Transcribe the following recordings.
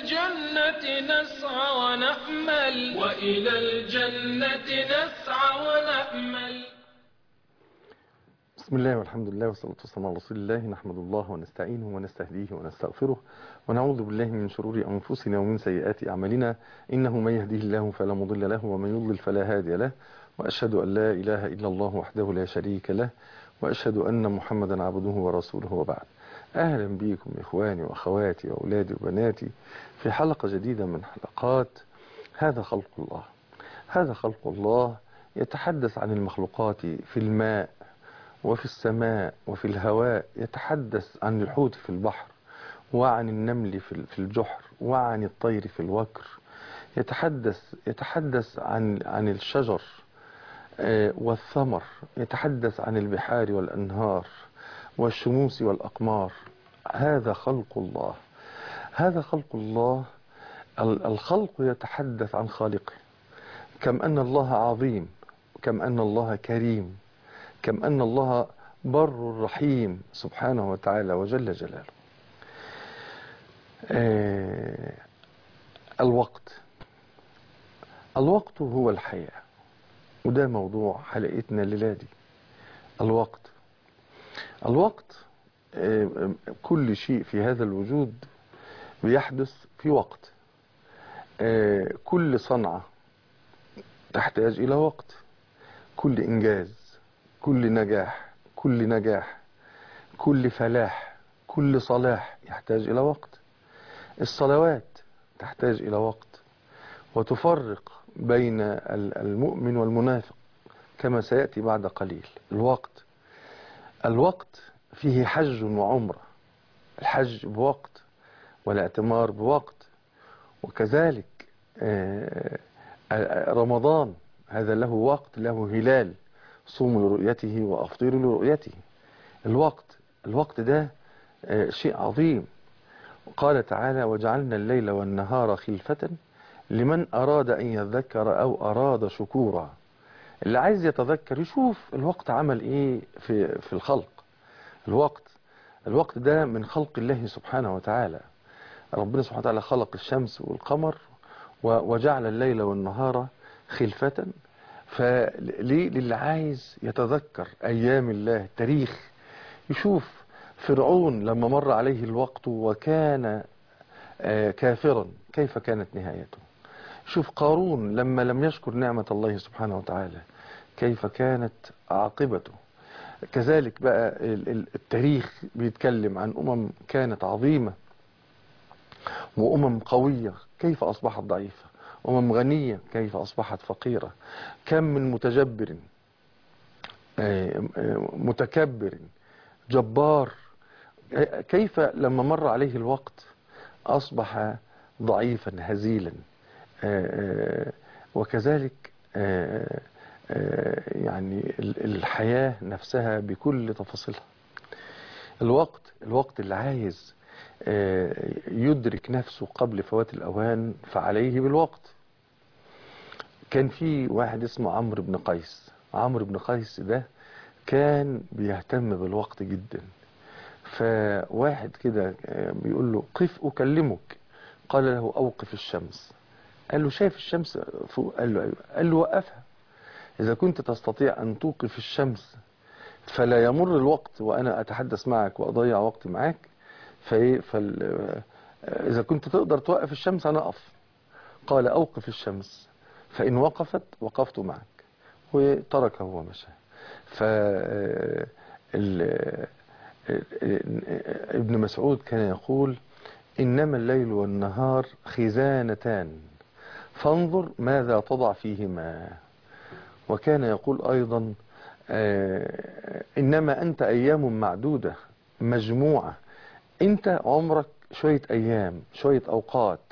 الجنة نسعى ونأمل وإلى الجنة نسعى ونأمل بسم الله والحمد لله والصلاة والسلام على رسول الله نحمد الله ونستعينه ونستهديه ونستغفره ونعوذ بالله من شرور أنفسنا ومن سيئات أعمالنا إنه من يهديه الله فلا مضل له ومن يضلل فلا هادي له وأشهد أن لا إله إلا الله وحده لا شريك له وأشهد أن محمدا عبده ورسوله وبعد أهلا بكم إخواني وأخواتي وأولادي وبناتي في حلقة جديدة من حلقات هذا خلق الله هذا خلق الله يتحدث عن المخلوقات في الماء وفي السماء وفي الهواء يتحدث عن الحوت في البحر وعن النمل في الجحر وعن الطير في الوكر يتحدث يتحدث عن عن الشجر والثمر يتحدث عن البحار والأنهار والشموس والأقمار هذا خلق الله هذا خلق الله الخلق يتحدث عن خالقه كم أن الله عظيم كم أن الله كريم كم أن الله بر رحيم سبحانه وتعالى وجل جلاله آه الوقت الوقت هو الحياة وده موضوع حلقتنا الليلة دي الوقت الوقت آه كل شيء في هذا الوجود بيحدث في وقت آه كل صنعة تحتاج إلى وقت كل إنجاز كل نجاح كل نجاح كل فلاح كل صلاح يحتاج إلى وقت الصلوات تحتاج إلى وقت وتفرق بين المؤمن والمنافق كما سيأتي بعد قليل الوقت الوقت فيه حج وعمرة الحج بوقت والاعتمار بوقت وكذلك رمضان هذا له وقت له هلال صوموا لرؤيته وأفطروا لرؤيته الوقت الوقت ده شيء عظيم قال تعالى وجعلنا الليل والنهار خلفة لمن أراد أن يذكر أو أراد شكورا اللي عايز يتذكر يشوف الوقت عمل إيه في, في الخلق الوقت الوقت ده من خلق الله سبحانه وتعالى ربنا سبحانه وتعالى خلق الشمس والقمر وجعل الليل والنهار خلفة فليه للي عايز يتذكر أيام الله التاريخ يشوف فرعون لما مر عليه الوقت وكان كافرا كيف كانت نهايته شوف قارون لما لم يشكر نعمة الله سبحانه وتعالى كيف كانت عاقبته كذلك بقى التاريخ بيتكلم عن أمم كانت عظيمة وأمم قوية كيف أصبحت ضعيفة أمم غنية كيف أصبحت فقيرة كم من متجبر متكبر جبار كيف لما مر عليه الوقت أصبح ضعيفا هزيلا وكذلك يعني الحياة نفسها بكل تفاصيلها الوقت الوقت اللي عايز يدرك نفسه قبل فوات الأوان فعليه بالوقت كان في واحد اسمه عمرو بن قيس عمرو بن قيس ده كان بيهتم بالوقت جدا فواحد كده بيقول له قف أكلمك قال له أوقف الشمس قال له شايف الشمس فوق قال له أيوة قال له وقفها إذا كنت تستطيع أن توقف الشمس فلا يمر الوقت وأنا أتحدث معك وأضيع وقتي معك فإيه فال إذا كنت تقدر توقف الشمس أنا أقف قال أوقف الشمس فإن وقفت وقفت معك وتركه ومشى ف ابن مسعود كان يقول إنما الليل والنهار خزانتان فانظر ماذا تضع فيهما وكان يقول أيضا إنما أنت أيام معدودة مجموعة أنت عمرك شوية أيام شوية أوقات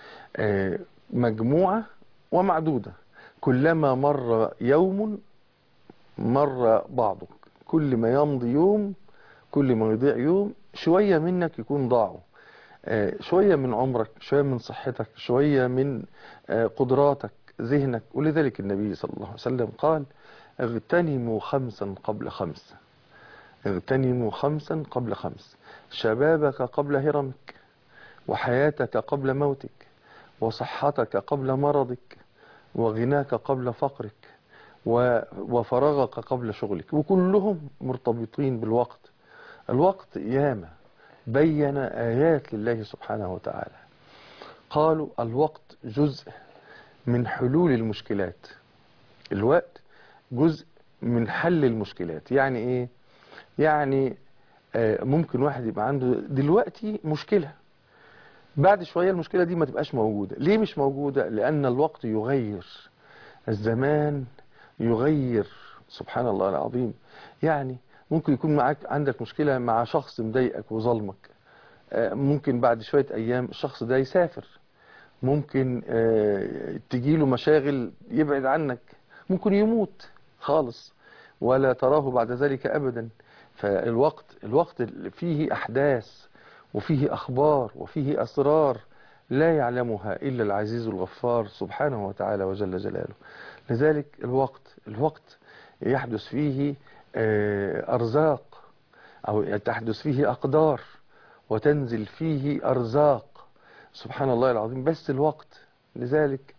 مجموعة ومعدودة كلما مر يوم مر بعضك كل ما يمضي يوم كل ما يضيع يوم شوية منك يكون ضاعوا شوية من عمرك شوية من صحتك شوية من قدراتك ذهنك ولذلك النبي صلى الله عليه وسلم قال اغتنموا خمسا قبل خمس اغتنموا خمسا قبل خمس شبابك قبل هرمك وحياتك قبل موتك وصحتك قبل مرضك وغناك قبل فقرك و- وفراغك قبل شغلك وكلهم مرتبطين بالوقت الوقت ياما بين آيات لله سبحانه وتعالى قالوا الوقت جزء من حلول المشكلات الوقت جزء من حل المشكلات يعني ايه يعني آه، ممكن واحد يبقى عنده دلوقتي مشكلة بعد شوية المشكلة دي ما تبقاش موجودة ليه مش موجودة لأن الوقت يغير الزمان يغير سبحان الله العظيم يعني ممكن يكون معاك عندك مشكلة مع شخص مضايقك وظلمك آه، ممكن بعد شوية أيام الشخص ده يسافر ممكن آه، تجيله مشاغل يبعد عنك ممكن يموت خالص ولا تراه بعد ذلك أبدا فالوقت الوقت فيه أحداث وفيه أخبار وفيه أسرار لا يعلمها إلا العزيز الغفار سبحانه وتعالى وجل جلاله لذلك الوقت الوقت يحدث فيه آه، أرزاق أو تحدث فيه أقدار وتنزل فيه أرزاق سبحان الله العظيم بس الوقت لذلك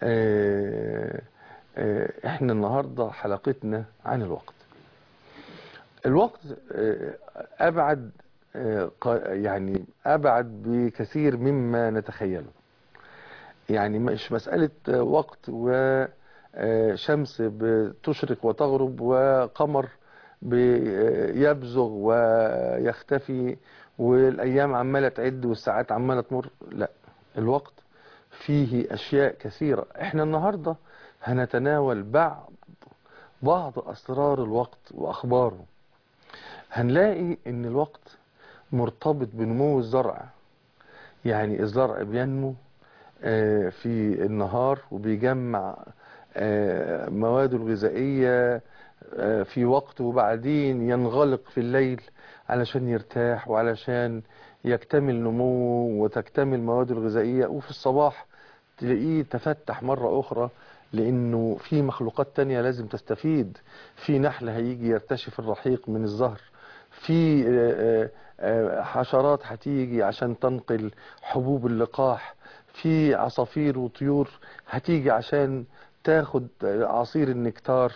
آه، آه، احنا النهاردة حلقتنا عن الوقت الوقت آه، أبعد آه، ق- يعني أبعد بكثير مما نتخيله يعني مش مسألة آه، وقت وشمس بتشرق وتغرب وقمر بيبزغ ويختفي والأيام عمالة تعد والساعات عمالة تمر لا الوقت فيه أشياء كثيرة احنا النهاردة هنتناول بعض بعض أسرار الوقت وأخباره هنلاقي ان الوقت مرتبط بنمو الزرع يعني الزرع بينمو آه، في النهار وبيجمع آه، مواده الغذائية آه، في وقت وبعدين ينغلق في الليل علشان يرتاح وعلشان يكتمل نموه وتكتمل مواده الغذائية وفي الصباح تلاقيه تفتح مرة أخرى لأنه في مخلوقات تانية لازم تستفيد في نحل هيجي يرتشف الرحيق من الزهر في آه، آه، حشرات هتيجي عشان تنقل حبوب اللقاح في عصافير وطيور هتيجي عشان تاخد عصير النكتار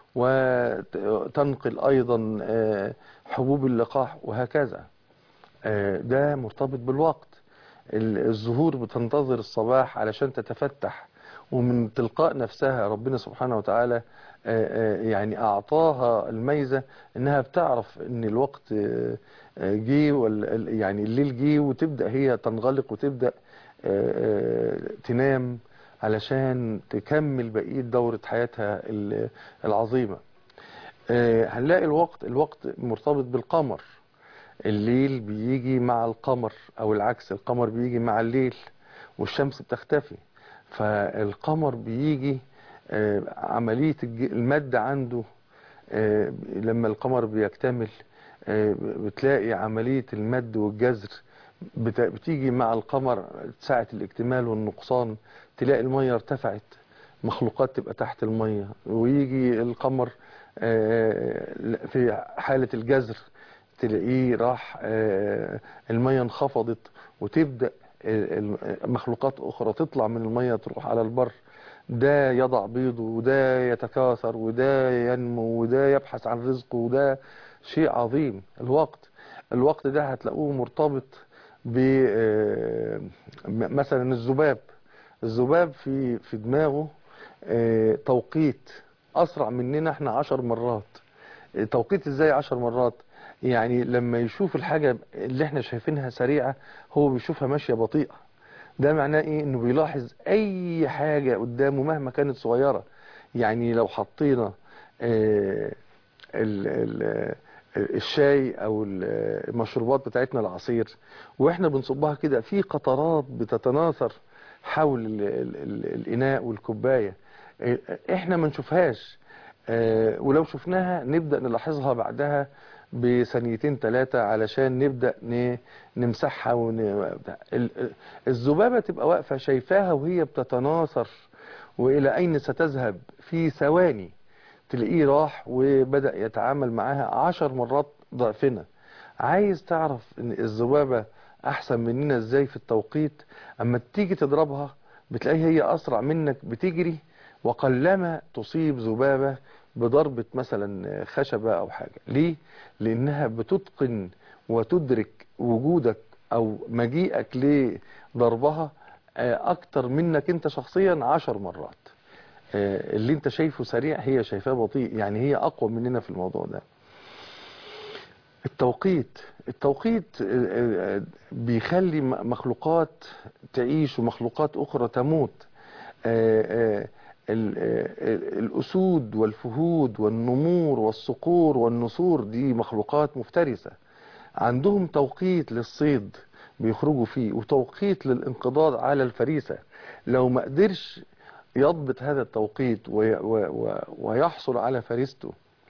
وتنقل أيضا آه، حبوب اللقاح وهكذا آه، ده مرتبط بالوقت ال- الزهور بتنتظر الصباح علشان تتفتح ومن تلقاء نفسها ربنا سبحانه وتعالى آه، آه، يعني أعطاها الميزة إنها بتعرف إن الوقت آه، آه، جه وال- يعني الليل جه وتبدأ هي تنغلق وتبدأ آه، آه، تنام علشان تكمل بقية دورة حياتها ال- العظيمة آه، هنلاقي الوقت الوقت مرتبط بالقمر الليل بيجي مع القمر او العكس القمر بيجي مع الليل والشمس بتختفي فالقمر بيجي آه، عملية الج- المد عنده آه، لما القمر بيكتمل آه، بتلاقي عملية المد والجزر بت- بتيجي مع القمر ساعة الاكتمال والنقصان تلاقي المية ارتفعت مخلوقات تبقى تحت المية ويجي القمر آه، في حالة الجزر تلاقيه راح آه، المية انخفضت وتبدأ ال- ال- مخلوقات أخرى تطلع من المية تروح على البر ده يضع بيضه وده يتكاثر وده ينمو وده يبحث عن رزقه وده شيء عظيم الوقت الوقت ده هتلاقوه مرتبط ب آه، م- مثلا الذباب الذباب في في دماغه آه، توقيت أسرع مننا احنا عشر مرات توقيت ازاي عشر مرات يعني لما يشوف الحاجة اللي احنا شايفينها سريعة هو بيشوفها ماشية بطيئة ده معناه ايه انه بيلاحظ اي حاجة قدامه مهما كانت صغيرة يعني لو حطينا آه، ال- ال- الشاي او ال- المشروبات بتاعتنا العصير واحنا بنصبها كده في قطرات بتتناثر حول ال- ال- ال- الاناء والكوباية آه، احنا ما نشوفهاش آه، ولو شفناها نبدأ نلاحظها بعدها بثانيتين ثلاثة علشان نبدأ ن- نمسحها ون... ال- ال- الذبابة تبقى واقفة شايفاها وهي بتتناثر وإلى أين ستذهب في ثواني تلاقيه راح وبدأ يتعامل معاها عشر مرات ضعفنا عايز تعرف ان الذبابة احسن مننا ازاي في التوقيت اما تيجي تضربها بتلاقيها هي اسرع منك بتجري وقلما تصيب ذبابة بضربة مثلا خشبة او حاجة ليه لانها بتتقن وتدرك وجودك او مجيئك لضربها آه، اكتر منك انت شخصيا عشر مرات آه، اللي انت شايفه سريع هي شايفاه بطيء يعني هي اقوى مننا في الموضوع ده التوقيت التوقيت آه، آه، بيخلي م- مخلوقات تعيش ومخلوقات اخرى تموت آه، آه، ال- آه، الاسود والفهود والنمور والصقور والنسور دي مخلوقات مفترسة عندهم توقيت للصيد بيخرجوا فيه وتوقيت للانقضاض على الفريسة لو ما قدرش يضبط هذا التوقيت وي- و- و- ويحصل على فريسته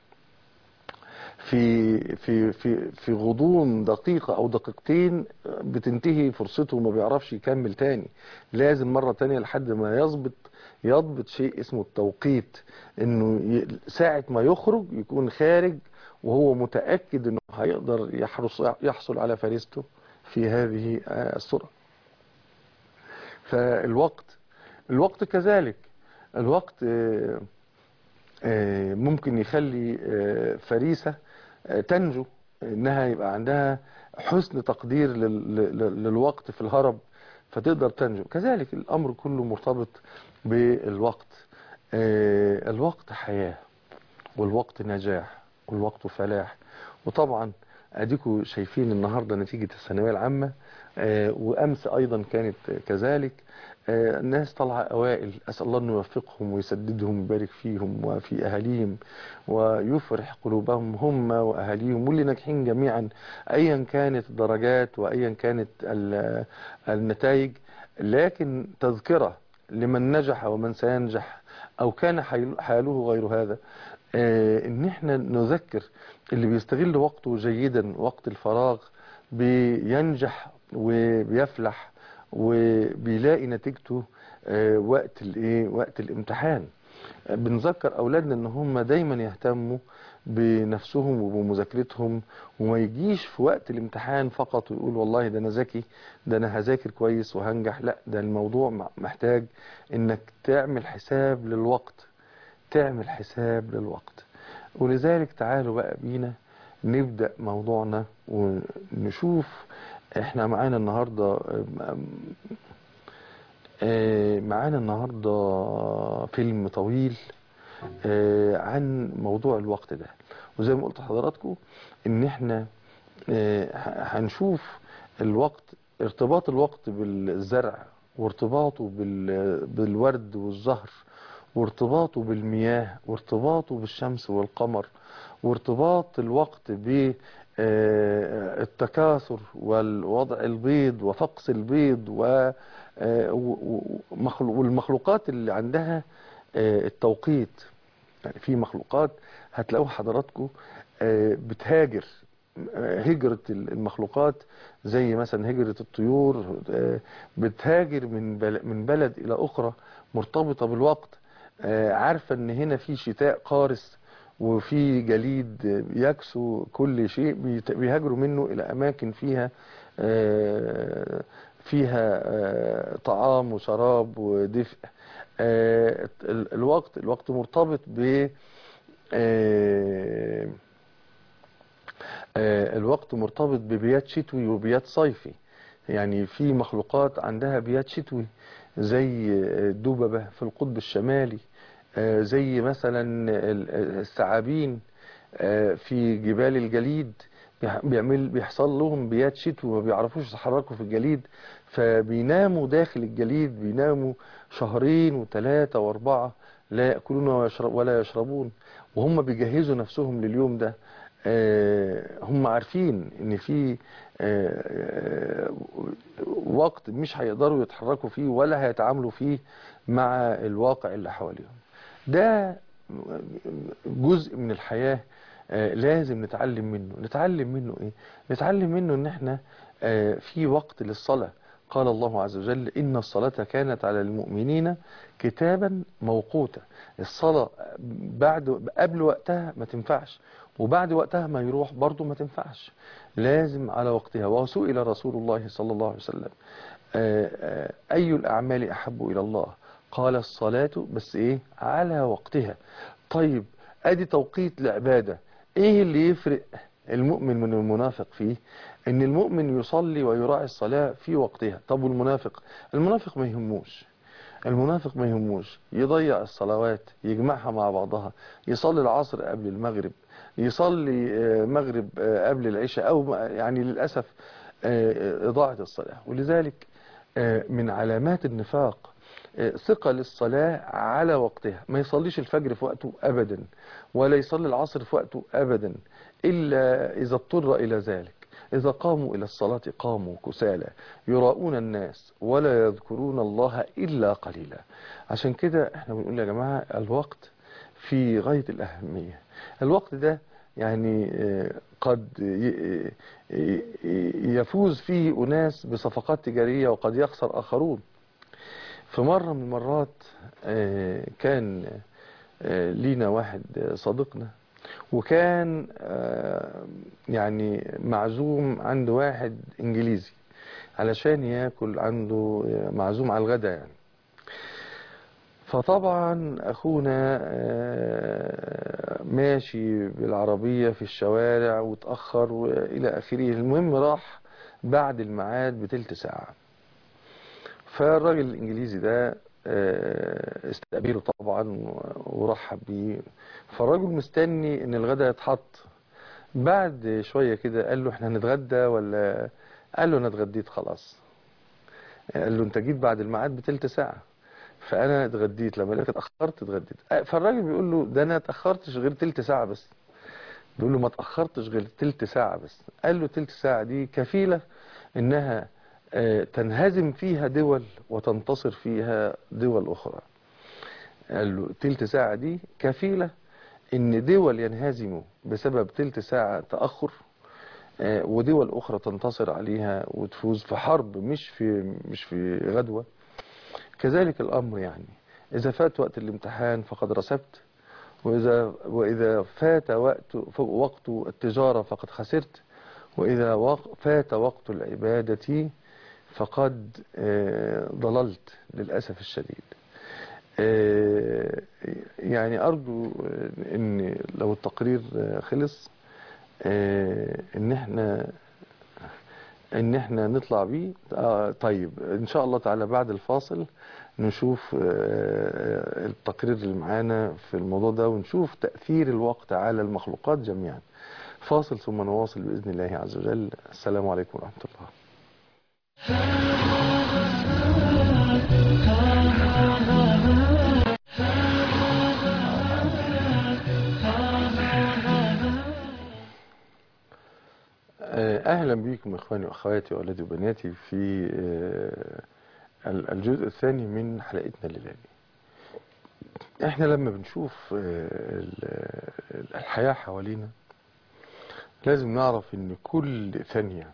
في في في في غضون دقيقة أو دقيقتين بتنتهي فرصته وما بيعرفش يكمل تاني لازم مرة تانية لحد ما يضبط يضبط شيء اسمه التوقيت انه ي- ساعة ما يخرج يكون خارج وهو متأكد انه هيقدر يحرص يحصل على فريسته في هذه آه، السرعة فالوقت الوقت كذلك الوقت آه، آه، ممكن يخلي آه، فريسة آه، تنجو انها يبقى عندها حسن تقدير لل- لل- للوقت في الهرب فتقدر تنجو كذلك الامر كله مرتبط بالوقت آه، الوقت حياة والوقت نجاح والوقت فلاح وطبعا اديكوا شايفين النهاردة نتيجة الثانوية العامة آه، وامس ايضا كانت كذلك آه، الناس طالعة اوائل اسال الله انه يوفقهم ويسددهم ويبارك فيهم وفي اهاليهم ويفرح قلوبهم هم واهاليهم واللي ناجحين جميعا ايا كانت الدرجات وايا كانت ال- النتائج لكن تذكرة لمن نجح ومن سينجح او كان حيل- حاله غير هذا آه، ان احنا نذكر اللي بيستغل وقته جيدا وقت الفراغ بينجح وبيفلح وبيلاقي نتيجته آه، وقت الايه وقت الامتحان آه، بنذكر اولادنا ان هم دايما يهتموا بنفسهم وبمذاكرتهم وما يجيش في وقت الامتحان فقط ويقول والله ده انا ذكي ده انا هذاكر كويس وهنجح لا ده الموضوع م- محتاج انك تعمل حساب للوقت تعمل حساب للوقت ولذلك تعالوا بقى بينا نبدأ موضوعنا ونشوف احنا معانا النهاردة آه، معانا النهاردة فيلم طويل آه، عن موضوع الوقت ده وزي ما قلت لحضراتكم ان احنا آه، ه- هنشوف الوقت ارتباط الوقت بالزرع وارتباطه بال- بالورد والزهر وارتباطه بالمياه وارتباطه بالشمس والقمر وارتباط الوقت بالتكاثر والوضع البيض وفقس البيض و آه، و- و- ومخلو- والمخلوقات اللي عندها آه، التوقيت يعني في مخلوقات هتلاقوا حضراتكم آه، بتهاجر آه، هجرة المخلوقات زي مثلا هجرة الطيور آه، بتهاجر من بل- من بلد إلى أخرى مرتبطة بالوقت آه، عارفة إن هنا في شتاء قارس وفي جليد يكسو كل شيء بيت- بيهاجروا منه إلى أماكن فيها آه، فيها آه، طعام وشراب ودفء آه، ال- الوقت الوقت مرتبط ب آه، آه، الوقت مرتبط ببيات شتوي وبيات صيفي يعني في مخلوقات عندها بيات شتوي زي الدببة في القطب الشمالي آه، زي مثلا ال- الثعابين آه، في جبال الجليد بيح- بيعمل بيحصل لهم بيات شتوي ما بيعرفوش يتحركوا في الجليد فبيناموا داخل الجليد بيناموا شهرين وثلاثة واربعة لا يأكلون ويشرب ولا يشربون وهم بيجهزوا نفسهم لليوم ده آه، هم عارفين ان في آه، آه، وقت مش هيقدروا يتحركوا فيه ولا هيتعاملوا فيه مع الواقع اللي حواليهم ده جزء من الحياة آه، لازم نتعلم منه نتعلم منه ايه نتعلم منه ان احنا آه، في وقت للصلاة قال الله عز وجل إن الصلاة كانت على المؤمنين كتابا موقوتا الصلاة بعد قبل وقتها ما تنفعش وبعد وقتها ما يروح برضو ما تنفعش لازم على وقتها وسئل رسول الله صلى الله عليه وسلم آه، آه، أي الأعمال أحب إلى الله قال الصلاة بس إيه على وقتها طيب أدي توقيت العبادة إيه اللي يفرق المؤمن من المنافق فيه إن المؤمن يصلي ويراعي الصلاة في وقتها طب والمنافق المنافق ما يهموش المنافق ما يهموش يضيع الصلوات يجمعها مع بعضها يصلي العصر قبل المغرب يصلي آه، مغرب آه، قبل العشاء أو ما- يعني للأسف آه، إضاعة الصلاة ولذلك آه، من علامات النفاق آه، ثقل الصلاة على وقتها ما يصليش الفجر في وقته أبدا ولا يصلي العصر في وقته أبدا إلا إذا اضطر إلى ذلك إذا قاموا إلى الصلاة قاموا كسالى يراؤون الناس ولا يذكرون الله إلا قليلا عشان كده احنا بنقول يا جماعة الوقت في غاية الأهمية الوقت ده يعني آه، قد ي- ي- يفوز فيه أناس بصفقات تجارية وقد يخسر آخرون في مرة من المرات آه، كان آه، لينا واحد آه، صديقنا وكان آه، يعني معزوم عند واحد انجليزي علشان ياكل عنده آه، معزوم على الغداء يعني فطبعا اخونا آه، ماشي بالعربية في الشوارع وتأخر والى اخره المهم راح بعد الميعاد بتلت ساعة فالراجل الانجليزي ده آه، استقبله طبعا ورحب بيه فالراجل مستني ان الغداء يتحط بعد شوية كده قال له احنا هنتغدى ولا قال له انا اتغديت خلاص قال له انت جيت بعد الميعاد بتلت ساعة فانا اتغديت لما لقيت اتاخرت اتغديت آه، فالراجل بيقول له ده انا اتاخرتش غير تلت ساعة بس بيقول له ما اتاخرتش غير تلت ساعة بس قال له تلت ساعة دي كفيلة انها آه، تنهزم فيها دول وتنتصر فيها دول اخرى قال له تلت ساعة دي كفيلة ان دول ينهزموا بسبب تلت ساعة تأخر آه، ودول اخرى تنتصر عليها وتفوز في حرب مش في مش في غدوة كذلك الامر يعني اذا فات وقت الامتحان فقد رسبت واذا واذا فات وقت وقت التجارة فقد خسرت واذا وق- فات وقت العبادة فقد آه، ضللت للأسف الشديد آه، يعني أرجو آه، إن لو التقرير آه، خلص آه، إن إحنا إن إحنا نطلع بيه آه، طيب إن شاء الله تعالى بعد الفاصل نشوف آه، التقرير اللي معانا في الموضوع ده ونشوف تأثير الوقت على المخلوقات جميعا فاصل ثم نواصل بإذن الله عز وجل السلام عليكم ورحمة الله آه، أهلا بكم إخواني وأخواتي وأولادي وبناتي في آه، ال- الجزء الثاني من حلقتنا الليلة دي. إحنا لما بنشوف آه، ال- الحياة حوالينا لازم نعرف إن كل ثانية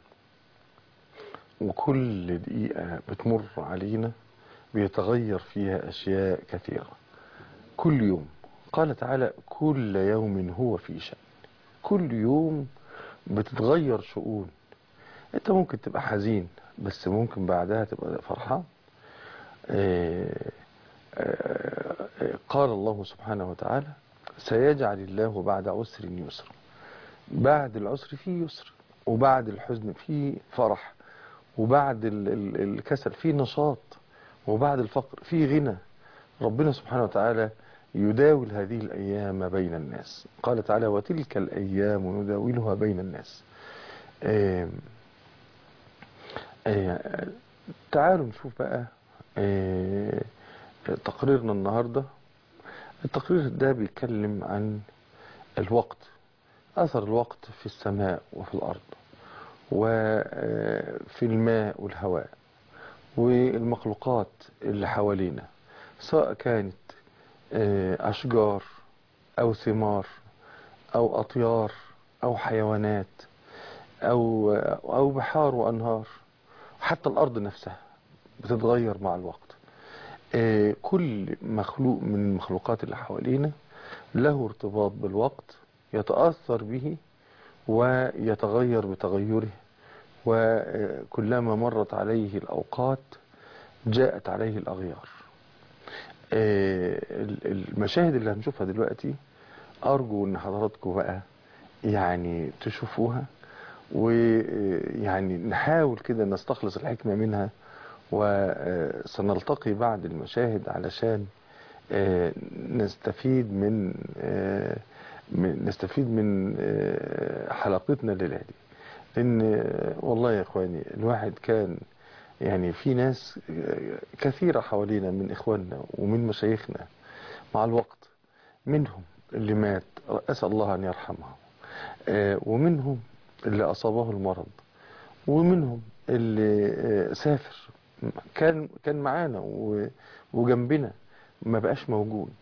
وكل دقيقة بتمر علينا بيتغير فيها أشياء كثيرة كل يوم قال تعالى كل يوم هو في شأن كل يوم بتتغير شؤون انت ممكن تبقى حزين بس ممكن بعدها تبقى فرحان آه، آه، آه، قال الله سبحانه وتعالى سيجعل الله بعد عسر يسر بعد العسر فيه يسر وبعد الحزن فيه فرح وبعد ال- ال- الكسل فيه نشاط وبعد الفقر فيه غنى ربنا سبحانه وتعالى يداول هذه الأيام بين الناس قال تعالى وتلك الأيام نداولها بين الناس آم، آه، تعالوا نشوف بقى آه، تقريرنا النهاردة التقرير ده بيتكلم عن الوقت أثر الوقت في السماء وفي الأرض وفي الماء والهواء والمخلوقات اللي حوالينا سواء كانت آه، أشجار أو ثمار أو أطيار أو حيوانات أو أو بحار وأنهار حتى الأرض نفسها بتتغير مع الوقت آه، كل مخلوق من المخلوقات اللي حوالينا له ارتباط بالوقت يتأثر به ويتغير بتغيره وكلما مرت عليه الأوقات جاءت عليه الأغيار المشاهد اللي هنشوفها دلوقتي أرجو أن حضراتكم بقى يعني تشوفوها ويعني نحاول كده نستخلص الحكمة منها وسنلتقي بعد المشاهد علشان نستفيد من نستفيد من حلقتنا الليلة دي لأن والله يا إخواني الواحد كان يعني في ناس كثيرة حوالينا من إخواننا ومن مشايخنا مع الوقت منهم اللي مات أسأل الله أن يرحمه ومنهم اللي أصابه المرض ومنهم اللي سافر كان كان معانا وجنبنا ما بقاش موجود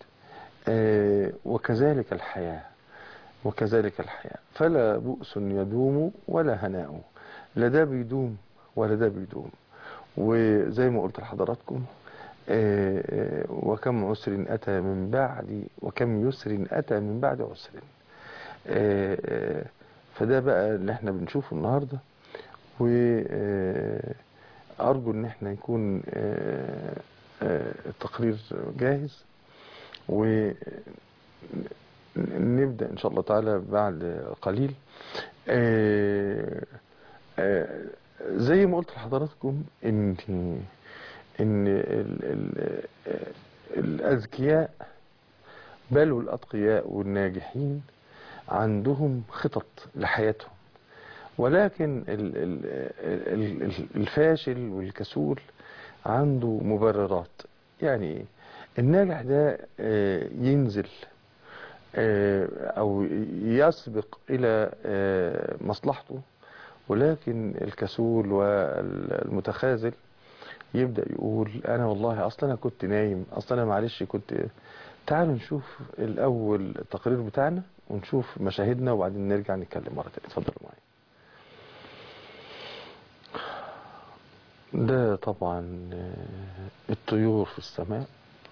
وكذلك الحياة وكذلك الحياة فلا بؤس يدوم ولا هناء لا ده بيدوم ولا ده بيدوم وزي ما قلت لحضراتكم وكم عسر أتى من بعد وكم يسر أتى من بعد عسر فده بقى اللي احنا بنشوفه النهاردة وأرجو ان احنا يكون التقرير جاهز ونبدأ ان شاء الله تعالى بعد قليل زي ما قلت لحضراتكم ان ان ال ال الاذكياء بل والاتقياء والناجحين عندهم خطط لحياتهم ولكن الفاشل والكسول عنده مبررات يعني الناجح ده ينزل او يسبق الى مصلحته ولكن الكسول والمتخاذل يبدأ يقول انا والله اصلا انا كنت نايم اصلا انا معلش كنت تعالوا نشوف الاول التقرير بتاعنا ونشوف مشاهدنا وبعدين نرجع نتكلم مرة تانية اتفضلوا معايا ده طبعا الطيور في السماء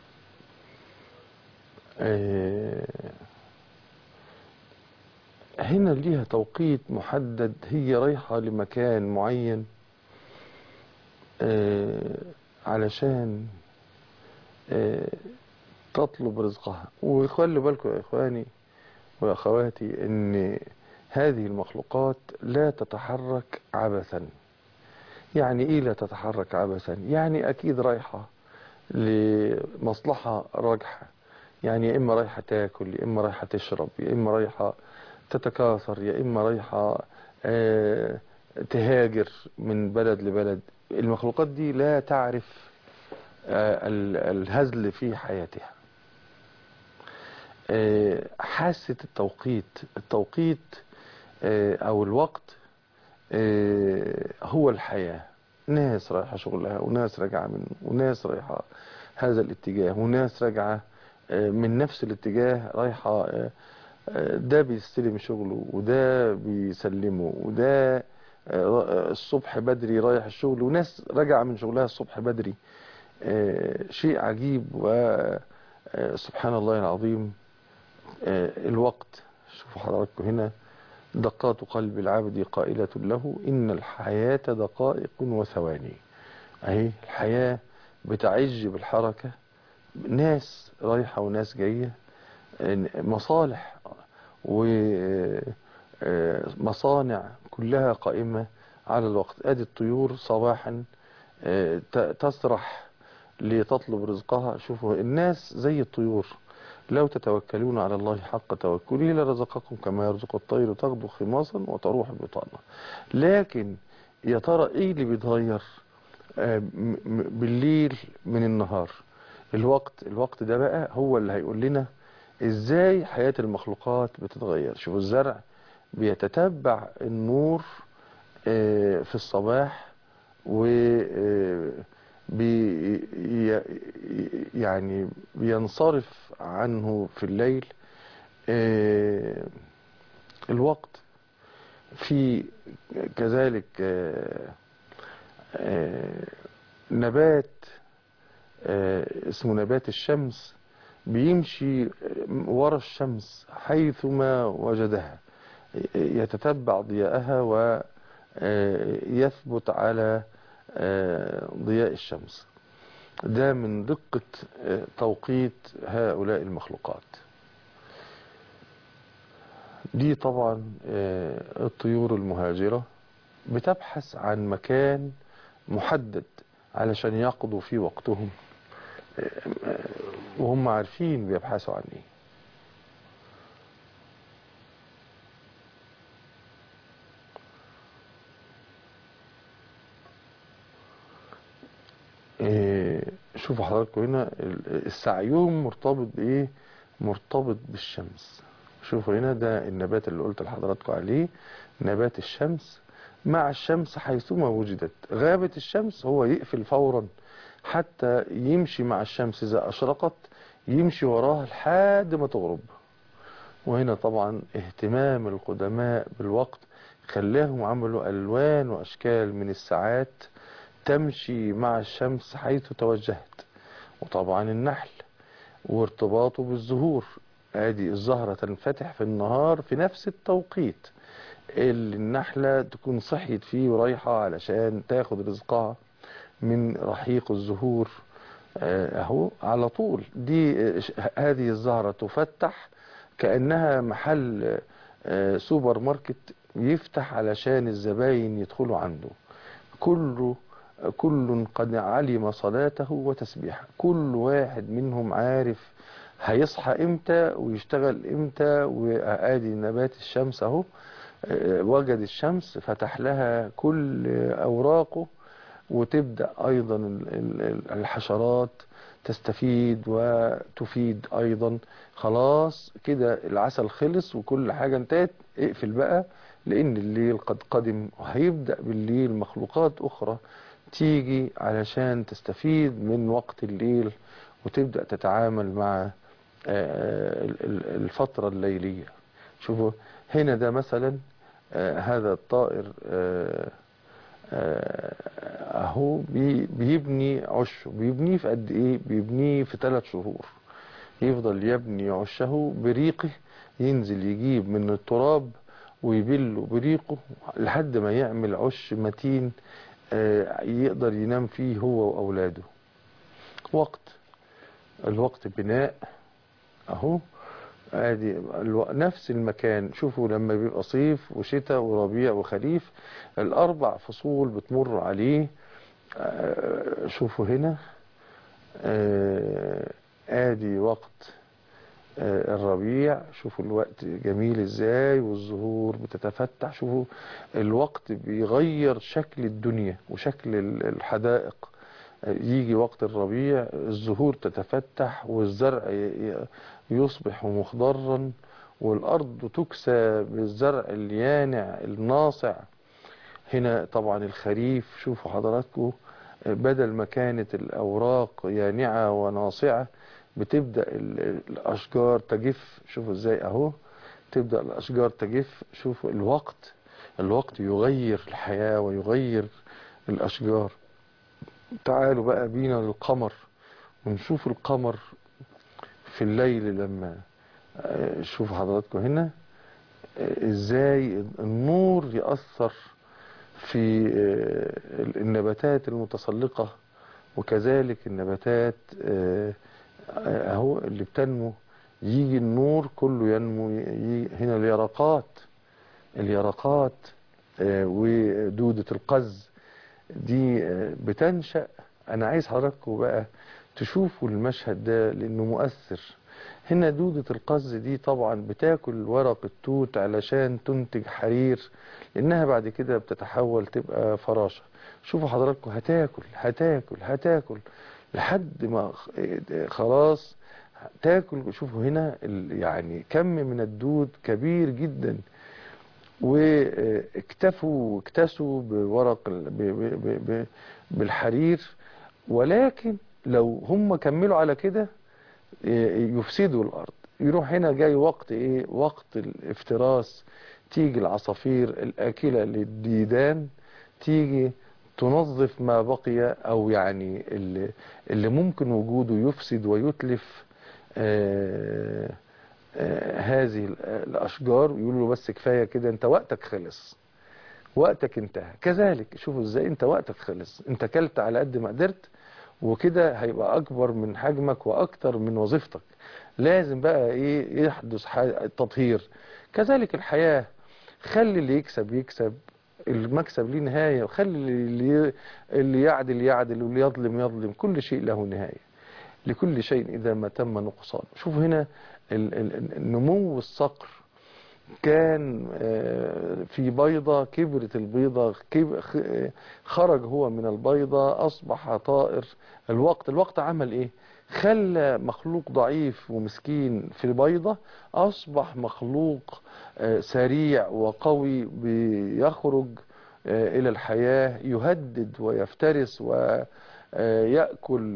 هنا ليها توقيت محدد هي رايحة لمكان معين علشان تطلب رزقها وخلوا بالكم يا إخواني وأخواتي أن هذه المخلوقات لا تتحرك عبثا يعني إيه لا تتحرك عبثا يعني أكيد رايحة لمصلحة راجحة يعني يا إما رايحة تاكل يا إما رايحة تشرب يا إما رايحة تتكاثر يا إما رايحة آه تهاجر من بلد لبلد المخلوقات دي لا تعرف آه الهزل في حياتها آه حاسة التوقيت التوقيت أو الوقت هو الحياة ناس رايحة شغلها وناس راجعة منه وناس رايحة هذا الاتجاه وناس راجعة من نفس الاتجاه رايحة ده بيستلم شغله وده بيسلمه وده الصبح بدري رايح الشغل وناس راجعة من شغلها الصبح بدري شيء عجيب وسبحان الله العظيم الوقت شوفوا حضراتكم هنا دقات قلب العبد قائلة له إن الحياة دقائق وثواني أهي الحياة بتعج بالحركة ناس رايحة وناس جاية مصالح ومصانع كلها قائمة على الوقت ادي الطيور صباحا تسرح لتطلب رزقها شوفوا الناس زي الطيور لو تتوكلون على الله حق توكله لرزقكم كما يرزق الطير تغدو خماصا وتروح بطانا لكن يا ترى ايه اللي بيتغير بالليل من النهار الوقت الوقت ده بقى هو اللي هيقول لنا ازاي حياة المخلوقات بتتغير شوفوا الزرع بيتتبع النور في الصباح و بي يعني بينصرف عنه في الليل الوقت في كذلك نبات اسمه نبات الشمس بيمشي ورا الشمس حيثما وجدها يتتبع ضياءها ويثبت على ضياء الشمس ده من دقة توقيت هؤلاء المخلوقات دي طبعا الطيور المهاجرة بتبحث عن مكان محدد علشان يقضوا فيه وقتهم وهم عارفين بيبحثوا عن ايه شوفوا حضراتكم هنا السعيهم مرتبط بايه مرتبط بالشمس شوفوا هنا ده النبات اللي قلت لحضراتكم عليه نبات الشمس مع الشمس حيثما وجدت غابت الشمس هو يقفل فورا حتى يمشي مع الشمس إذا أشرقت يمشي وراها لحد ما تغرب وهنا طبعا اهتمام القدماء بالوقت خلاهم عملوا ألوان وأشكال من الساعات تمشي مع الشمس حيث توجهت وطبعا النحل وارتباطه بالزهور ادي الزهرة تنفتح في النهار في نفس التوقيت اللي النحلة تكون صحيت فيه ورايحة علشان تاخد رزقها من رحيق الزهور اهو على طول دي هذه الزهرة تفتح كأنها محل سوبر ماركت يفتح علشان الزباين يدخلوا عنده كله كل قد علم صلاته وتسبيحه كل واحد منهم عارف هيصحى امتى ويشتغل امتى وادي نبات الشمس اهو وجد الشمس فتح لها كل اوراقه وتبدأ ايضا الحشرات تستفيد وتفيد ايضا خلاص كده العسل خلص وكل حاجة انتهت اقفل بقى لان الليل قد قدم وهيبدأ بالليل مخلوقات اخرى تيجي علشان تستفيد من وقت الليل وتبدأ تتعامل مع الفترة الليلية شوفوا هنا ده مثلا هذا الطائر اهو بيبني عشه بيبنيه في قد ايه بيبنيه في ثلاث شهور يفضل يبني عشه بريقه ينزل يجيب من التراب ويبله بريقه لحد ما يعمل عش متين يقدر ينام فيه هو وأولاده وقت الوقت بناء اهو ادي نفس المكان شوفوا لما بيبقى صيف وشتاء وربيع وخريف الاربع فصول بتمر عليه شوفوا هنا ادي وقت الربيع شوفوا الوقت جميل ازاي والزهور بتتفتح شوفوا الوقت بيغير شكل الدنيا وشكل الحدائق يجي وقت الربيع الزهور تتفتح والزرع يصبح مخضرا والأرض تكسى بالزرع اليانع الناصع هنا طبعا الخريف شوفوا حضراتكم بدل ما كانت الأوراق يانعة وناصعة بتبدأ الأشجار تجف شوفوا ازاي اهو تبدأ الأشجار تجف شوفوا الوقت الوقت يغير الحياة ويغير الأشجار تعالوا بقى بينا للقمر ونشوف القمر في الليل لما شوف حضراتكم هنا ازاي النور يأثر في النباتات المتسلقة وكذلك النباتات اهو اللي بتنمو يجي النور كله ينمو يجي هنا اليرقات اليرقات ودودة القز دي بتنشأ انا عايز حضراتكم بقى تشوفوا المشهد ده لانه مؤثر هنا دودة القز دي طبعا بتاكل ورق التوت علشان تنتج حرير لانها بعد كده بتتحول تبقى فراشة شوفوا حضراتكم هتاكل هتاكل هتاكل لحد ما خلاص تاكل شوفوا هنا يعني كم من الدود كبير جدا واكتفوا واكتسوا بورق بالحرير ولكن لو هم كملوا على كده يفسدوا الارض يروح هنا جاي وقت ايه وقت الافتراس تيجي العصافير الاكلة للديدان تيجي تنظف ما بقي او يعني اللي, اللي ممكن وجوده يفسد ويتلف آه، هذه ال- الاشجار ويقولوا له بس كفايه كده انت وقتك خلص وقتك انتهى كذلك شوفوا ازاي انت وقتك خلص انت كلت على قد ما قدرت وكده هيبقى اكبر من حجمك واكتر من وظيفتك لازم بقى ايه يحدث ح- تطهير كذلك الحياة خلي اللي يكسب يكسب المكسب ليه نهاية وخلي اللي اللي يعدل يعدل واللي يظلم يظلم كل شيء له نهاية لكل شيء إذا ما تم نقصان شوف هنا ال- ال- ال- نمو الصقر كان آه، في بيضة كبرت البيضة كب- خ- آه، خرج هو من البيضة أصبح طائر الوقت الوقت عمل إيه خلى مخلوق ضعيف ومسكين في البيضة أصبح مخلوق آه، سريع وقوي بيخرج آه، إلى الحياة يهدد ويفترس ويأكل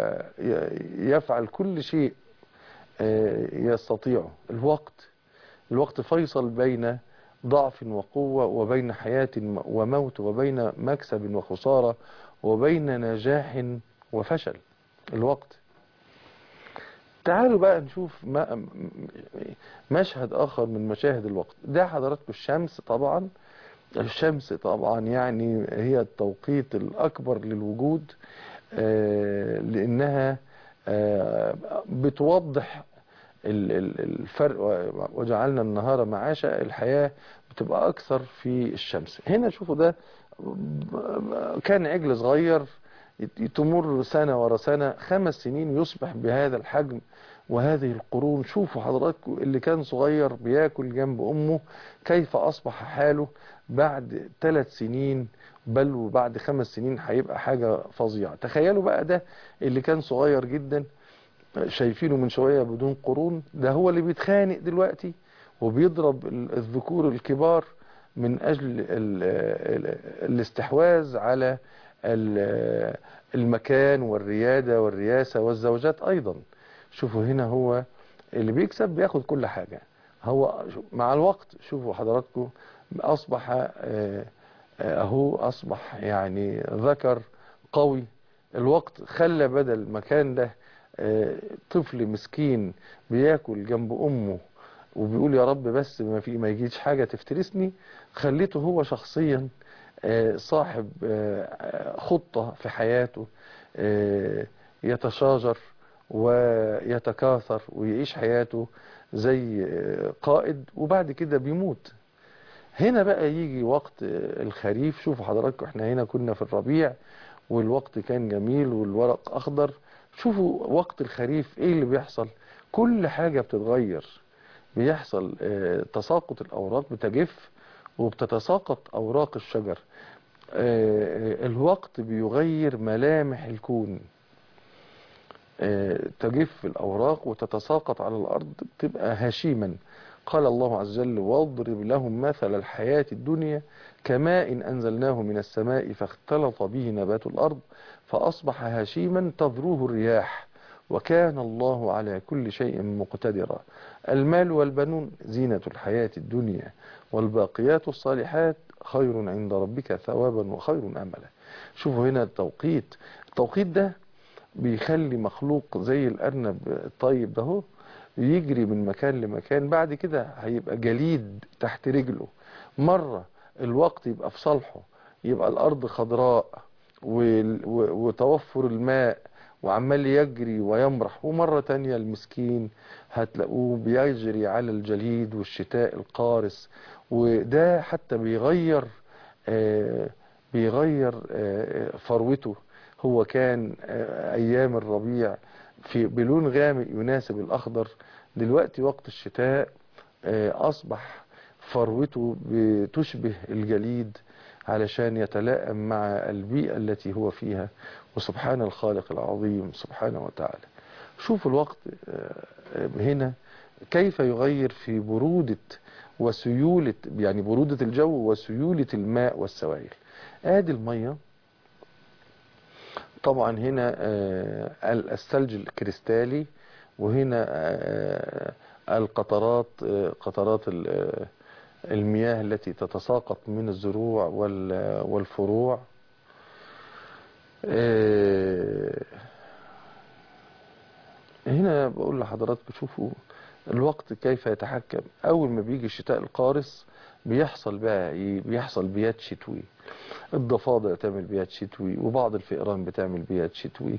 ويفعل كل شيء آه، يستطيعه الوقت الوقت فيصل بين ضعف وقوة وبين حياة وموت وبين مكسب وخسارة وبين نجاح وفشل الوقت تعالوا بقى نشوف ما- مشهد آخر من مشاهد الوقت ده حضراتكم الشمس طبعا الشمس طبعا يعني هي التوقيت الأكبر للوجود آه، لأنها آه، بتوضح ال- ال- الفرق و- وجعلنا النهار معاشا الحياة بتبقى أكثر في الشمس هنا شوفوا ده كان عجل صغير تمر سنة ورا سنة خمس سنين يصبح بهذا الحجم وهذه القرون شوفوا حضراتكم اللي كان صغير بياكل جنب أمه كيف أصبح حاله بعد ثلاث سنين بل وبعد خمس سنين هيبقى حاجة فظيعة تخيلوا بقى ده اللي كان صغير جدا شايفينه من شوية بدون قرون ده هو اللي بيتخانق دلوقتي وبيضرب ال- الذكور الكبار من أجل ال- ال- الاستحواذ على ال- المكان والريادة والرياسة والزوجات أيضا شوفوا هنا هو اللي بيكسب بياخد كل حاجة هو مع الوقت شوفوا حضراتكم أصبح آه، آه، أهو أصبح يعني ذكر قوي الوقت خلى بدل المكان ده آه، طفل مسكين بياكل جنب أمه وبيقول يا رب بس ما في ما يجيش حاجة تفترسني خليته هو شخصيا آه، صاحب آه، خطة في حياته آه، يتشاجر ويتكاثر ويعيش حياته زي آه، قائد وبعد كده بيموت هنا بقى يجي وقت آه، الخريف شوفوا حضراتكم احنا هنا كنا في الربيع والوقت كان جميل والورق اخضر شوفوا وقت الخريف ايه اللي بيحصل كل حاجة بتتغير بيحصل آه، تساقط الاوراق بتجف وبتتساقط اوراق الشجر آه، الوقت بيغير ملامح الكون آه، تجف الأوراق وتتساقط على الأرض تبقى هشيما قال الله عز وجل واضرب لهم مثل الحياة الدنيا كماء أنزلناه من السماء فاختلط به نبات الأرض فأصبح هشيما تذروه الرياح وكان الله على كل شيء مقتدرا المال والبنون زينة الحياة الدنيا والباقيات الصالحات خير عند ربك ثوابا وخير أملا شوفوا هنا التوقيت التوقيت ده بيخلي مخلوق زي الأرنب الطيب ده هو يجري من مكان لمكان بعد كده هيبقى جليد تحت رجله مرة الوقت يبقى في صالحه يبقى الأرض خضراء وال- و- وتوفر الماء وعمال يجري ويمرح ومرة تانية المسكين هتلاقوه بيجري على الجليد والشتاء القارس وده حتى بيغير آه، بيغير آه، فروته هو كان آه، أيام الربيع في بلون غامق يناسب الأخضر دلوقتي وقت الشتاء آه، أصبح فروته بتشبه الجليد علشان يتلائم مع البيئة التي هو فيها وسبحان الخالق العظيم سبحانه وتعالى شوفوا الوقت آه، آه، هنا كيف يغير في برودة وسيولة يعني برودة الجو وسيولة الماء والسوائل ادي المية طبعا هنا آه، الثلج الكريستالي وهنا آه، القطرات آه، قطرات ال- آه، المياه التي تتساقط من الزروع وال- والفروع آه، هنا بقول لحضراتكم شوفوا الوقت كيف يتحكم اول ما بيجي الشتاء القارس بيحصل بقى ايه بيحصل بيات شتوي الضفادع تعمل بيات شتوي وبعض الفئران بتعمل بيات شتوي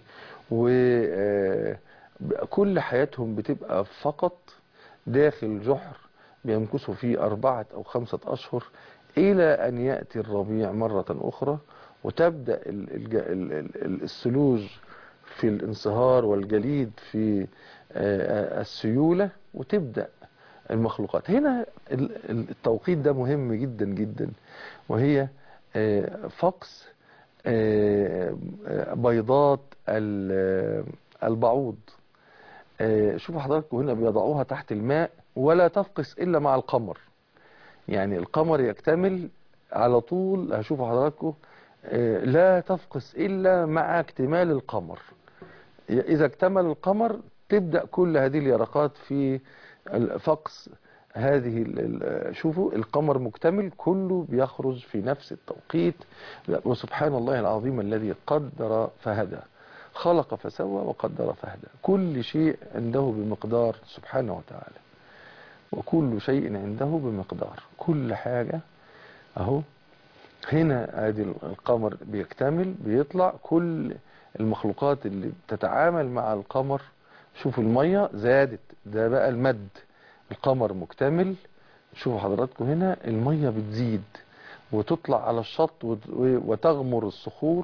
وكل حياتهم بتبقى فقط داخل جحر بيمكثوا فيه أربعة أو خمسة أشهر إلى أن يأتي الربيع مرة أخرى وتبدأ ال- الج- ال- ال- الثلوج في الانصهار والجليد في آه، السيولة وتبدأ المخلوقات هنا ال- ال- التوقيت ده مهم جدا جدا وهي آه، فقس آه، آه، بيضات ال- البعوض آه، شوفوا حضراتكم هنا بيضعوها تحت الماء ولا تفقس إلا مع القمر يعني القمر يكتمل على طول هشوفوا حضراتكم آه، لا تفقس إلا مع اكتمال القمر إذا اكتمل القمر تبدأ كل هذه اليرقات في فقس هذه ال- ال- شوفوا القمر مكتمل كله بيخرج في نفس التوقيت وسبحان الله العظيم الذي قدر فهدى خلق فسوى وقدر فهدى كل شيء عنده بمقدار سبحانه وتعالى وكل شيء عنده بمقدار كل حاجة اهو هنا ادي القمر بيكتمل بيطلع كل المخلوقات اللي بتتعامل مع القمر شوفوا المية زادت ده بقى المد القمر مكتمل شوفوا حضراتكم هنا المية بتزيد وتطلع على الشط وت- وتغمر الصخور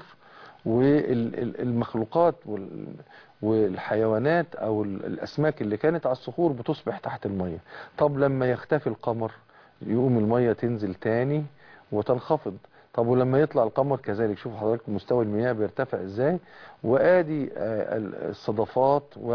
والمخلوقات والحيوانات او ال- الاسماك اللي كانت على الصخور بتصبح تحت المية طب لما يختفي القمر يقوم المية تنزل تاني وتنخفض طب ولما يطلع القمر كذلك شوفوا حضراتكم مستوى المياه بيرتفع ازاي وادي آه، ال- الصدفات و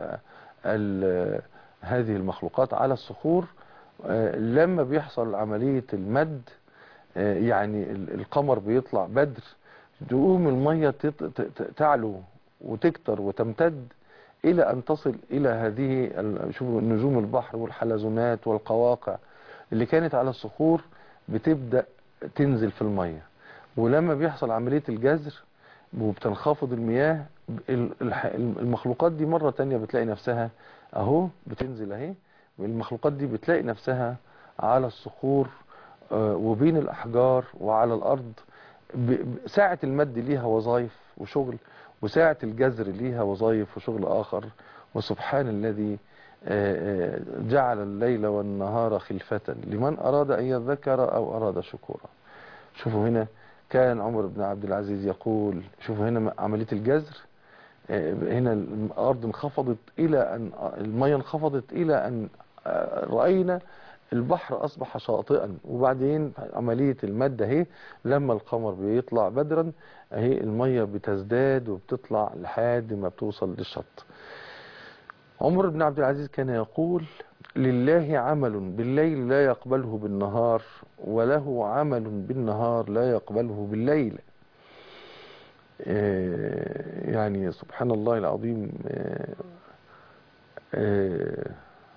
ال- هذه المخلوقات على الصخور آه، لما بيحصل عملية المد آه، يعني ال- القمر بيطلع بدر تقوم المية تت- ت- ت- تعلو وتكتر وتمتد إلى أن تصل إلى هذه ال- شوفوا نجوم البحر والحلزونات والقواقع اللي كانت على الصخور بتبدأ تنزل في المية ولما بيحصل عملية الجزر وبتنخفض المياه ال- الح- المخلوقات دي مرة تانية بتلاقي نفسها اهو بتنزل اهي المخلوقات دي بتلاقي نفسها على الصخور آه، وبين الأحجار وعلى الأرض ب- ب- ساعة المد ليها وظائف وشغل وساعة الجزر ليها وظائف وشغل آخر وسبحان الذي آه، آه، جعل الليل والنهار خلفة لمن أراد أن يذكر أو أراد شكورا شوفوا هنا كان عمر بن عبد العزيز يقول شوفوا هنا عملية الجزر آه، هنا الأرض انخفضت إلى أن المية انخفضت إلى أن آه، رأينا البحر أصبح شاطئا وبعدين عملية المد اهي لما القمر بيطلع بدرا اهي المية بتزداد وبتطلع لحد ما بتوصل للشط عمر بن عبد العزيز كان يقول لله عمل بالليل لا يقبله بالنهار وله عمل بالنهار لا يقبله بالليل آه، يعني سبحان الله العظيم آه، آه،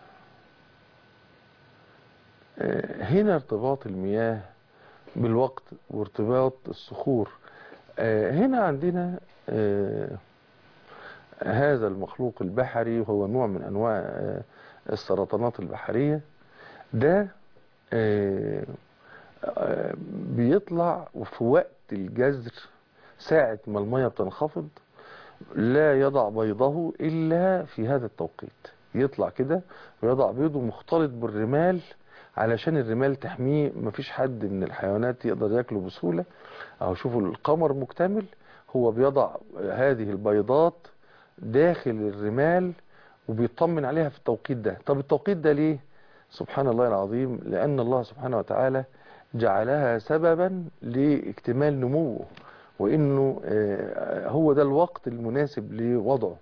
آه، هنا ارتباط المياه بالوقت وارتباط الصخور آه، هنا عندنا آه، هذا المخلوق البحري وهو نوع من انواع آه، السرطانات البحرية ده آه، آه، بيطلع في وقت الجزر ساعة ما المية بتنخفض لا يضع بيضه إلا في هذا التوقيت يطلع كده ويضع بيضه مختلط بالرمال علشان الرمال تحميه مفيش حد من الحيوانات يقدر ياكله بسهولة اهو شوفوا القمر مكتمل هو بيضع هذه البيضات داخل الرمال وبيطمن عليها في التوقيت ده طب التوقيت ده ليه سبحان الله العظيم لأن الله سبحانه وتعالى جعلها سببا لاكتمال نموه وإنه آه، هو ده الوقت المناسب لوضعه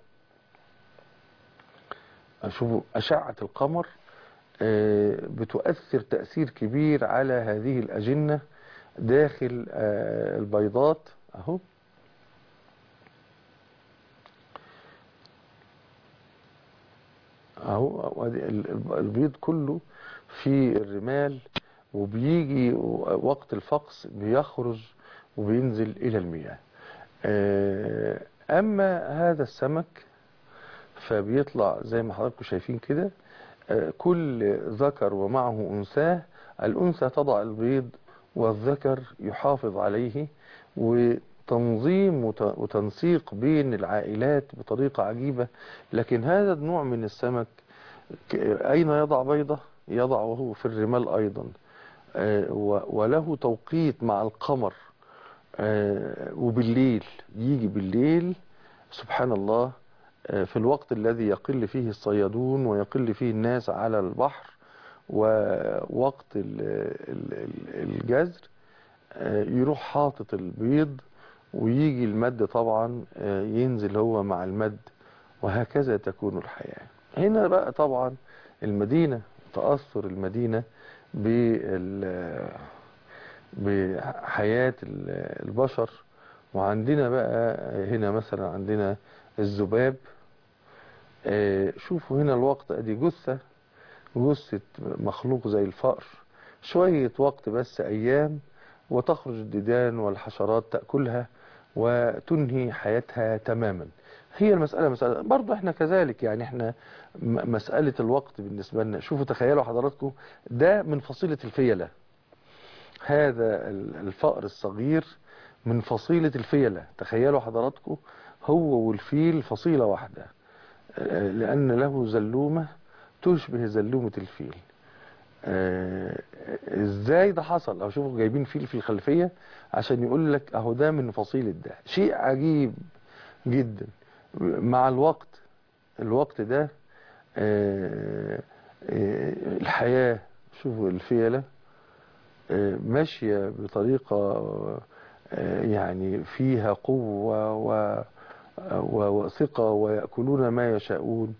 شوفوا أشعة القمر آه، بتؤثر تأثير كبير على هذه الأجنة داخل آه، البيضات أهو اهو أهو ادي ال- ال- البيض كله في الرمال وبيجي وقت الفقس بيخرج وبينزل الى المياه آه، اما هذا السمك فبيطلع زي ما حضراتكم شايفين كده آه، كل ذكر ومعه أنثاه الأنثى تضع البيض والذكر يحافظ عليه وتنظيم وت- وتنسيق بين العائلات بطريقة عجيبة لكن هذا النوع من السمك ك- أين يضع بيضة يضعه في الرمال أيضا آه، و- وله توقيت مع القمر آه، وبالليل يجي بالليل سبحان الله آه، في الوقت الذي يقل فيه الصيادون ويقل فيه الناس على البحر ووقت ال- ال- ال- الجزر آه، يروح حاطط البيض ويجي المد طبعا آه، ينزل هو مع المد وهكذا تكون الحياة هنا بقى طبعا المدينة تأثر المدينة بال بحياة ال- البشر وعندنا بقى هنا مثلا عندنا الذباب آه، شوفوا هنا الوقت ادي جثة جثة مخلوق زي الفأر شوية وقت بس ايام وتخرج الديدان والحشرات تأكلها وتنهي حياتها تماما هي المسألة مسألة برضو احنا كذلك يعني احنا م- مسألة الوقت بالنسبة لنا شوفوا تخيلوا حضراتكم ده من فصيلة الفيلة هذا ال- الفأر الصغير من فصيلة الفيلة تخيلوا حضراتكم هو والفيل فصيلة واحدة آه، لأن له زلومة تشبه زلومة الفيل آه، ازاي ده حصل او شوفوا جايبين فيل في الخلفية عشان يقول لك اهو ده من فصيلة ده شيء عجيب جدا مع الوقت الوقت ده آه، آه، الحياة شوفوا الفيلة آه، ماشية بطريقة آه، يعني فيها قوة و- و- وثقة ويأكلون ما يشاءون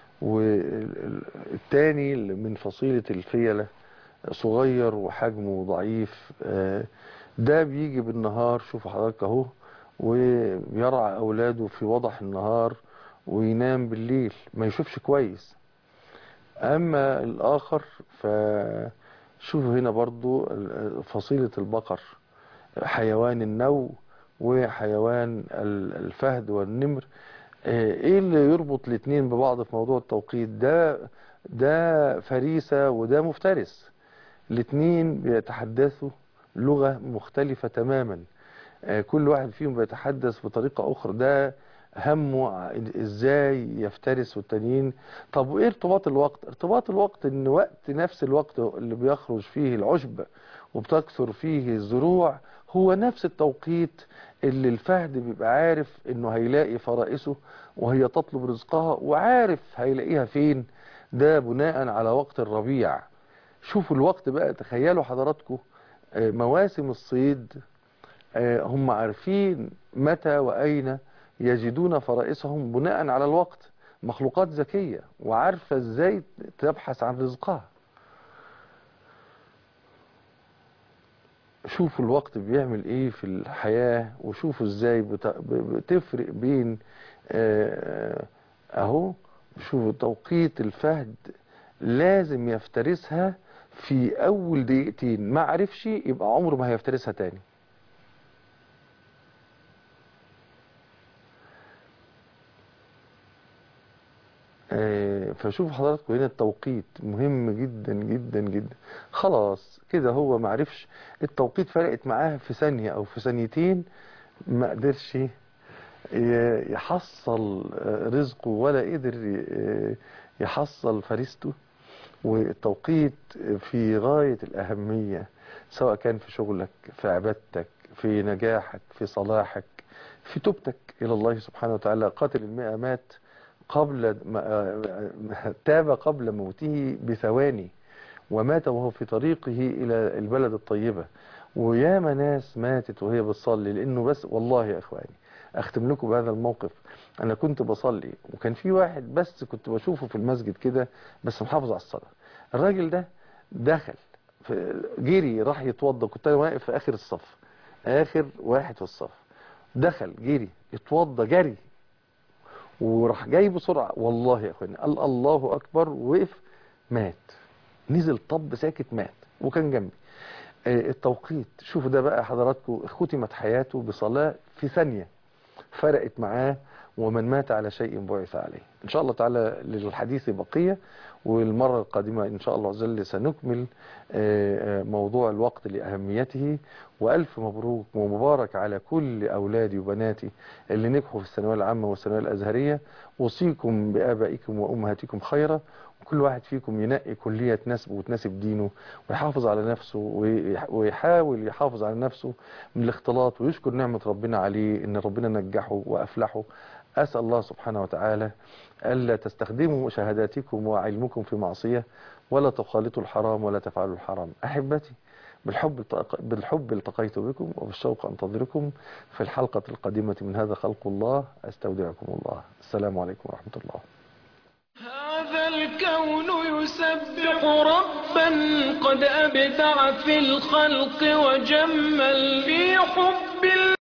والتاني اللي من فصيلة الفيلة صغير وحجمه ضعيف آه، ده بيجي بالنهار شوفوا حضرتك اهو ويرعى اولاده في وضح النهار وينام بالليل ما يشوفش كويس اما الاخر فشوفوا هنا برضو ال- فصيلة البقر حيوان النو وحيوان ال- الفهد والنمر آه، ايه اللي يربط الاتنين ببعض في موضوع التوقيت ده ده فريسة وده مفترس الاتنين بيتحدثوا لغة مختلفة تماما آه، كل واحد فيهم بيتحدث بطريقة أخرى ده همه ع- ازاي يفترس والتانيين طب وايه ارتباط الوقت ارتباط الوقت ان وقت نفس الوقت اللي بيخرج فيه العشب وبتكثر فيه الزروع هو نفس التوقيت اللي الفهد بيبقى عارف انه هيلاقي فرائسه وهي تطلب رزقها وعارف هيلاقيها فين ده بناء على وقت الربيع شوفوا الوقت بقى تخيلوا حضراتكم آه، مواسم الصيد آه، هم عارفين متى وأين يجدون فرائسهم بناء على الوقت مخلوقات ذكية وعارفة ازاي تبحث عن رزقها شوفوا الوقت بيعمل ايه في الحياة وشوفوا ازاي بت- ب- بتفرق بين آه، اهو شوفوا توقيت الفهد لازم يفترسها في اول دقيقتين ما عرفش يبقى عمره ما هيفترسها تاني آه، فشوف حضراتكم هنا التوقيت مهم جدا جدا جدا خلاص كده هو معرفش التوقيت فرقت معاه في ثانية او في ثانيتين ما قدرش ي- يحصل آه، رزقه ولا قدر ي- يحصل فريسته والتوقيت في غاية الأهمية سواء كان في شغلك في عبادتك في نجاحك في صلاحك في توبتك إلى الله سبحانه وتعالى قاتل المئة مات قبل ما- تاب قبل موته بثواني ومات وهو في طريقه إلى البلد الطيبة وياما ناس ماتت وهي بتصلي لأنه بس والله يا إخواني أختم لكم بهذا الموقف أنا كنت بصلي وكان في واحد بس كنت بشوفه في المسجد كده بس محافظ على الصلاة الراجل ده دخل في- جري راح يتوضى كنت أنا واقف في آخر الصف آخر واحد في الصف دخل جري اتوضى جري وراح جاي بسرعة والله يا اخواني قال الله اكبر وقف مات نزل طب ساكت مات وكان جنبي آه، التوقيت شوفوا ده بقى حضراتكم ختمت حياته بصلاة في ثانية فرقت معاه ومن مات على شيء بعث عليه إن شاء الله تعالى للحديث بقية والمرة القادمة إن شاء الله عز وجل سنكمل آه، آه، موضوع الوقت لأهميته وألف مبروك ومبارك على كل أولادي وبناتي اللي نجحوا في الثانوية العامة والثانوية الأزهرية أوصيكم بآبائكم وأمهاتكم خيرا وكل واحد فيكم ينقي كلية تناسبه وتناسب دينه ويحافظ على نفسه ويح- ويحاول يحافظ على نفسه من الاختلاط ويشكر نعمة ربنا عليه إن ربنا نجحه وأفلحه أسأل الله سبحانه وتعالى ألا تستخدموا شهاداتكم وعلمكم في معصية ولا تخالطوا الحرام ولا تفعلوا الحرام أحبتي بالحب التق- بالحب التقيت بكم وبالشوق أنتظركم في الحلقة القادمة من هذا خلق الله أستودعكم الله السلام عليكم ورحمة الله هذا الكون يسبح ربا قد أبدع في الخلق وجمل في حب